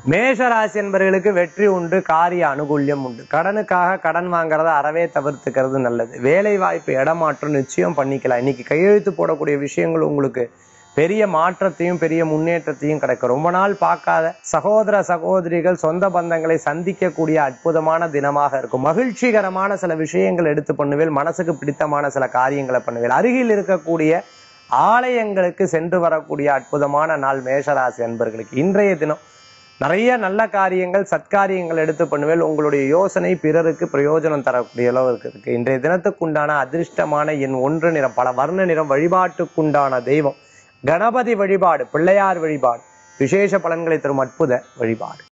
மேஷராசி என்பவர்களுக்கு வெற்றி உண்டு காரிய அனுகூல்யம் உண்டு கடனுக்காக கடன் வாங்குறத அறவே தவிர்த்துக்கிறது நல்லது வேலை வாய்ப்பு இடமாற்றம் நிச்சயம் பண்ணிக்கலாம் இன்னைக்கு கையெழுத்து போடக்கூடிய விஷயங்கள் உங்களுக்கு பெரிய மாற்றத்தையும் பெரிய முன்னேற்றத்தையும் கிடைக்கும் ரொம்ப நாள் பார்க்காத சகோதர சகோதரிகள் சொந்த பந்தங்களை சந்திக்கக்கூடிய அற்புதமான தினமாக இருக்கும் மகிழ்ச்சிகரமான சில விஷயங்கள் எடுத்து பண்ணுவேல் மனசுக்கு பிடித்தமான சில காரியங்களை பண்ணுவேல் அருகில் இருக்கக்கூடிய ஆலயங்களுக்கு சென்று வரக்கூடிய அற்புதமான நாள் மேஷராசி அன்பர்களுக்கு இன்றைய தினம் நிறைய நல்ல காரியங்கள் சத்காரியங்கள் எடுத்து பண்ணுவேல் உங்களுடைய யோசனை பிறருக்கு பிரயோஜனம் தரக்கூடிய அளவுக்கு இருக்கு இன்றைய தினத்துக்குண்டான அதிர்ஷ்டமான என் ஒன்று நிறம் பல வர்ண நிறம் வழிபாட்டுக்குண்டான தெய்வம் கணபதி வழிபாடு பிள்ளையார் வழிபாடு விசேஷ பலன்களை தரும் அற்புத வழிபாடு